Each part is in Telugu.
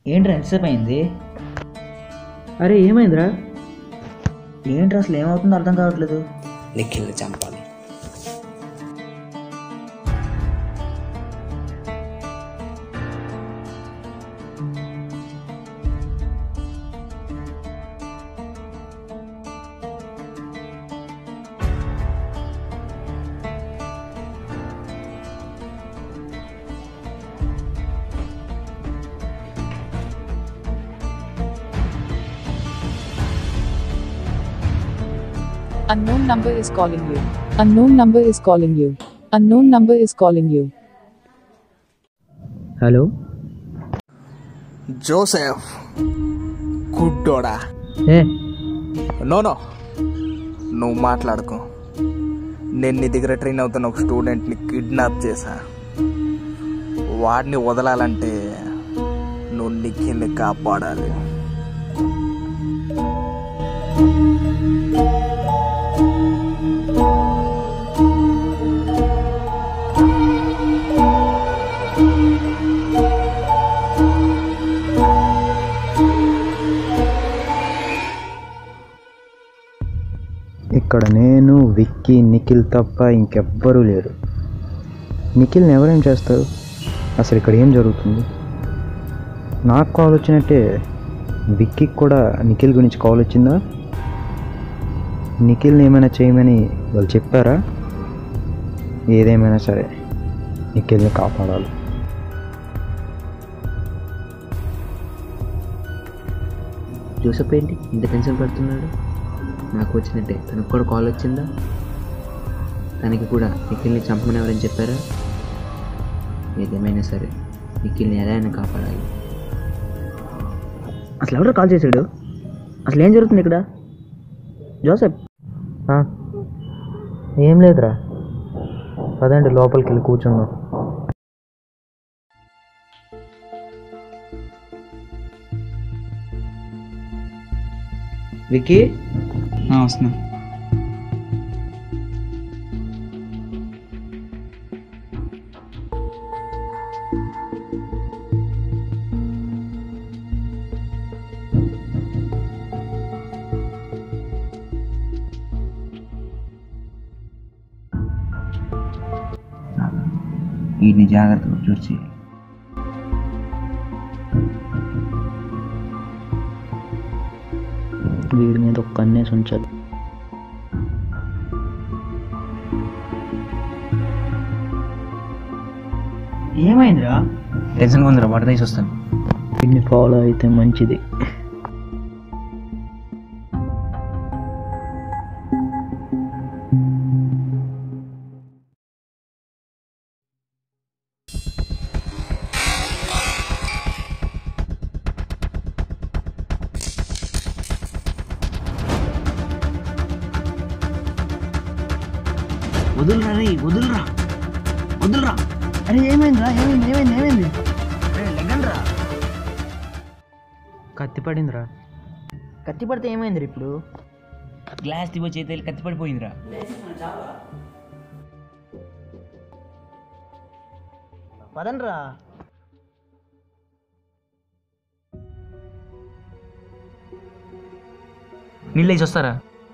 ఏంట్రా ఎంతసేపు అయింది అరే ఏమైందిరా ఏంట్రా అసలు ఏమవుతుందో అర్థం కావట్లేదు నిఖిల్ని చంపాలి Unknown number is calling you. Unknown number is calling you. Unknown number is calling you. Hello Joseph గుడ్డోడా ఏ నో నో నువ్వు మాట్లాడుకో నేను నీ దగ్గర ట్రైన్ అవుతున్న ఒక స్టూడెంట్ని కిడ్నాప్ చేశా వాడిని వదలాలంటే నువ్వు నిఖిల్ని కాపాడాలి ఇక్కడ నేను విక్కీ నిఖిల్ తప్ప ఇంకెవ్వరూ లేరు నిఖిల్ని ఎవరేం చేస్తారు అసలు ఇక్కడ ఏం జరుగుతుంది నాకు కాల్ వచ్చినట్టే విక్కీకి కూడా నిఖిల్ గురించి కాల్ వచ్చిందా నిఖిల్ని ఏమైనా చేయమని వాళ్ళు చెప్పారా ఏదేమైనా సరే నిఖిల్ని కాపాడాలి జోసెఫ్ ఏంటి ఇంత టెన్షన్ పడుతున్నాడు నాకు వచ్చినట్టే తనకు కూడా కాల్ వచ్చిందా తనకి కూడా నిఖిల్ని చంపమని ఎవరైనా చెప్పారా ఏదేమైనా సరే నిఖిల్ని ఎలా అయినా కాపాడాలి అసలు ఎవరు కాల్ చేశాడు అసలు ఏం జరుగుతుంది ఇక్కడ జోసెఫ్ ఆ, ఏం లేదురా పదండి లోపలికి వెళ్ళి కూర్చుందాం విక్కీ వస్తున్నా వీటిని జాగ్రత్తగా చూసి వీడి మీద ఒక కన్నేసి ఉంచాలి ఏమైందిరా టెన్షన్ ఉందిరా వాటర్ తీసి వస్తాను వీడిని ఫాలో అయితే మంచిది వదులురా రే వదులురా వదులురా అరే ఏమైందిరా ఏమైంది ఏమైంది ఏమైంది లెగండ్రా కత్తి పడిందిరా కత్తి పడితే ఏమైంది ఇప్పుడు గ్లాస్ దిగో చేతి కత్తి పడిపోయిందిరా పదండ్రా నీళ్ళు వేసి వస్తారా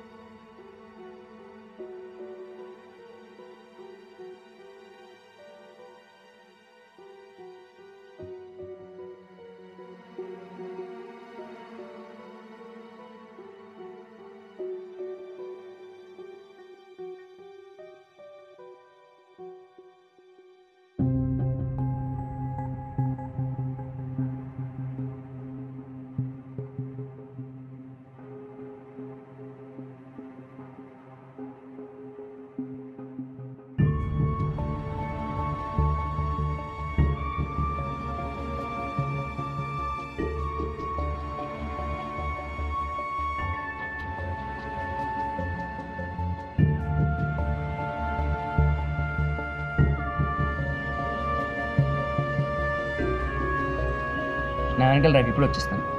నా వెనకాల రేపు ఇప్పుడు వచ్చేస్తాను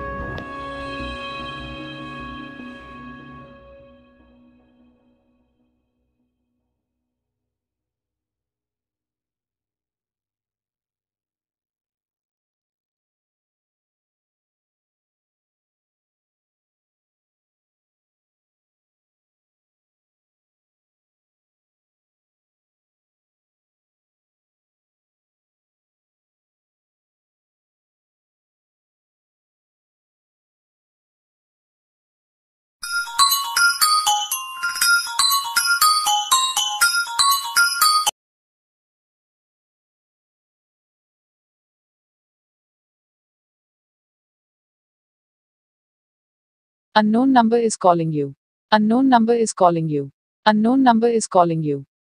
Unknown number is calling you. Unknown number is calling you. Unknown number is calling you.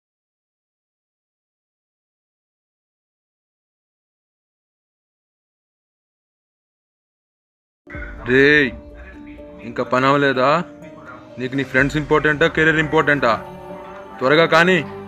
రే ఇంకా పని అవ్వలేదా నీకు నీ ఫ్రెండ్స్ ఇంపార్టెంటా కెరీర్ ఇంపార్టెంటా త్వరగా కానీ